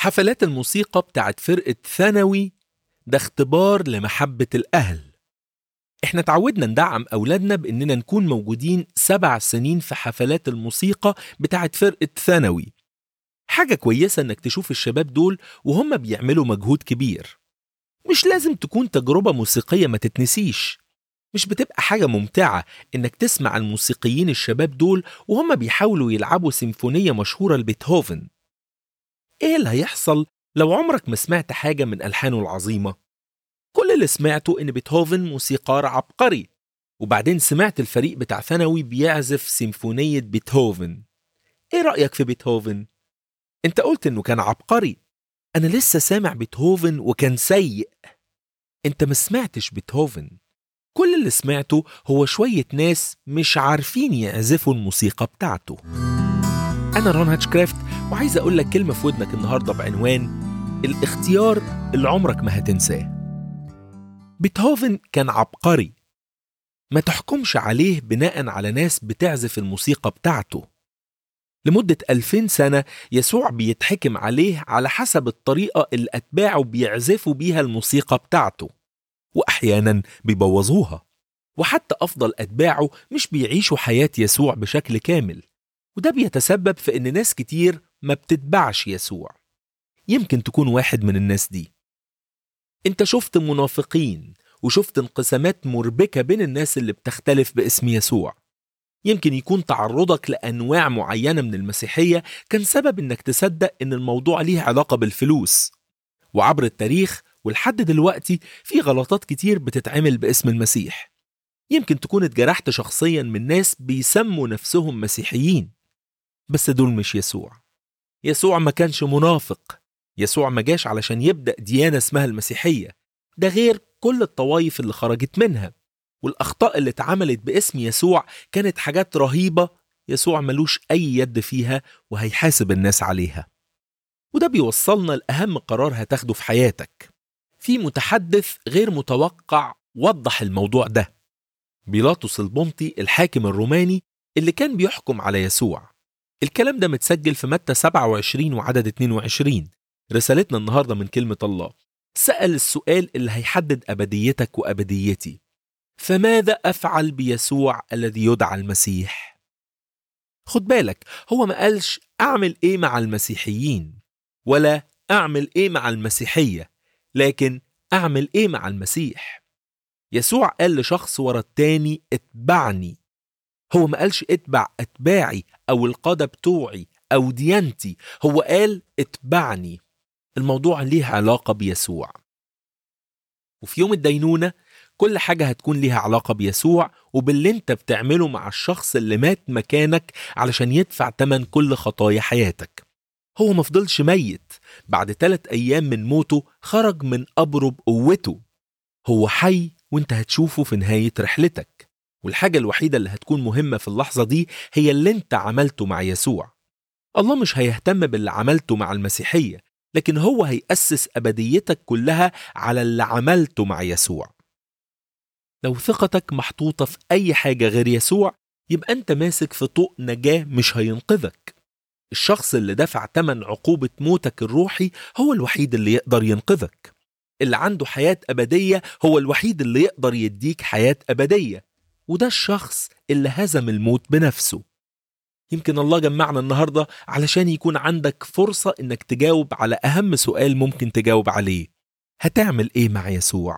حفلات الموسيقى بتاعت فرقة ثانوي ده اختبار لمحبة الأهل احنا تعودنا ندعم أولادنا بإننا نكون موجودين سبع سنين في حفلات الموسيقى بتاعت فرقة ثانوي حاجة كويسة إنك تشوف الشباب دول وهم بيعملوا مجهود كبير مش لازم تكون تجربة موسيقية ما تتنسيش مش بتبقى حاجة ممتعة إنك تسمع الموسيقيين الشباب دول وهم بيحاولوا يلعبوا سيمفونية مشهورة لبيتهوفن إيه اللي هيحصل لو عمرك ما سمعت حاجة من ألحانه العظيمة؟ كل اللي سمعته إن بيتهوفن موسيقار عبقري وبعدين سمعت الفريق بتاع ثانوي بيعزف سيمفونية بيتهوفن إيه رأيك في بيتهوفن؟ أنت قلت إنه كان عبقري أنا لسه سامع بيتهوفن وكان سيء أنت ما سمعتش بيتهوفن كل اللي سمعته هو شوية ناس مش عارفين يعزفوا الموسيقى بتاعته أنا رون هاتشكرافت وعايز أقول لك كلمة في ودنك النهاردة بعنوان الاختيار اللي عمرك ما هتنساه بيتهوفن كان عبقري ما تحكمش عليه بناء على ناس بتعزف الموسيقى بتاعته لمدة ألفين سنة يسوع بيتحكم عليه على حسب الطريقة اللي أتباعه بيعزفوا بيها الموسيقى بتاعته وأحيانا بيبوظوها وحتى أفضل أتباعه مش بيعيشوا حياة يسوع بشكل كامل وده بيتسبب في إن ناس كتير ما بتتبعش يسوع يمكن تكون واحد من الناس دي انت شفت منافقين وشفت انقسامات مربكة بين الناس اللي بتختلف باسم يسوع يمكن يكون تعرضك لأنواع معينة من المسيحية كان سبب إنك تصدق إن الموضوع ليه علاقة بالفلوس وعبر التاريخ ولحد دلوقتي في غلطات كتير بتتعمل باسم المسيح يمكن تكون اتجرحت شخصيا من ناس بيسموا نفسهم مسيحيين بس دول مش يسوع يسوع ما كانش منافق يسوع ما جاش علشان يبدأ ديانة اسمها المسيحية ده غير كل الطوايف اللي خرجت منها والأخطاء اللي اتعملت باسم يسوع كانت حاجات رهيبة يسوع ملوش أي يد فيها وهيحاسب الناس عليها وده بيوصلنا لأهم قرار هتاخده في حياتك في متحدث غير متوقع وضح الموضوع ده بيلاطس البنطي الحاكم الروماني اللي كان بيحكم على يسوع الكلام ده متسجل في متى 27 وعدد 22 رسالتنا النهاردة من كلمة الله سأل السؤال اللي هيحدد أبديتك وأبديتي فماذا أفعل بيسوع الذي يدعى المسيح؟ خد بالك هو ما قالش أعمل إيه مع المسيحيين ولا أعمل إيه مع المسيحية لكن أعمل إيه مع المسيح يسوع قال لشخص ورا التاني اتبعني هو ما قالش اتبع أتباعي أو القادة بتوعي أو ديانتي هو قال اتبعني الموضوع ليه علاقة بيسوع وفي يوم الدينونة كل حاجة هتكون ليها علاقة بيسوع وباللي انت بتعمله مع الشخص اللي مات مكانك علشان يدفع تمن كل خطايا حياتك هو مفضلش ميت بعد ثلاث أيام من موته خرج من قبره بقوته هو حي وانت هتشوفه في نهاية رحلتك والحاجة الوحيدة اللي هتكون مهمة في اللحظة دي هي اللي انت عملته مع يسوع الله مش هيهتم باللي عملته مع المسيحية لكن هو هيأسس أبديتك كلها على اللي عملته مع يسوع لو ثقتك محطوطة في أي حاجة غير يسوع يبقى أنت ماسك في طوق نجاة مش هينقذك الشخص اللي دفع تمن عقوبة موتك الروحي هو الوحيد اللي يقدر ينقذك اللي عنده حياة أبدية هو الوحيد اللي يقدر يديك حياة أبدية وده الشخص اللي هزم الموت بنفسه يمكن الله جمعنا النهاردة علشان يكون عندك فرصة إنك تجاوب على أهم سؤال ممكن تجاوب عليه هتعمل إيه مع يسوع؟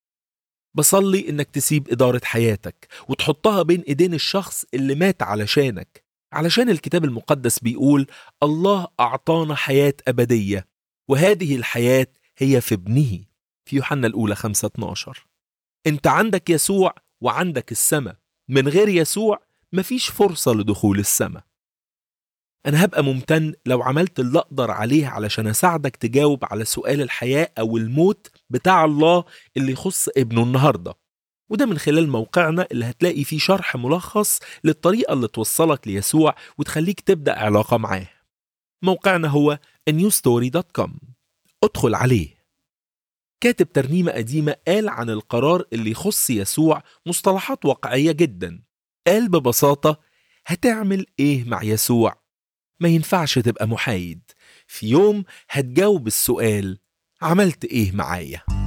بصلي إنك تسيب إدارة حياتك وتحطها بين إيدين الشخص اللي مات علشانك علشان الكتاب المقدس بيقول الله أعطانا حياة أبدية وهذه الحياة هي في ابنه في يوحنا الأولى 5 12 أنت عندك يسوع وعندك السماء من غير يسوع مفيش فرصة لدخول السماء أنا هبقى ممتن لو عملت اللي أقدر عليه علشان أساعدك تجاوب على سؤال الحياة أو الموت بتاع الله اللي يخص ابنه النهاردة وده من خلال موقعنا اللي هتلاقي فيه شرح ملخص للطريقة اللي توصلك ليسوع وتخليك تبدأ علاقة معاه موقعنا هو newstory.com ادخل عليه كاتب ترنيمة قديمة قال عن القرار اللي يخص يسوع مصطلحات واقعية جدا قال ببساطة هتعمل ايه مع يسوع ما ينفعش تبقى محايد في يوم هتجاوب السؤال عملت إيه معايا؟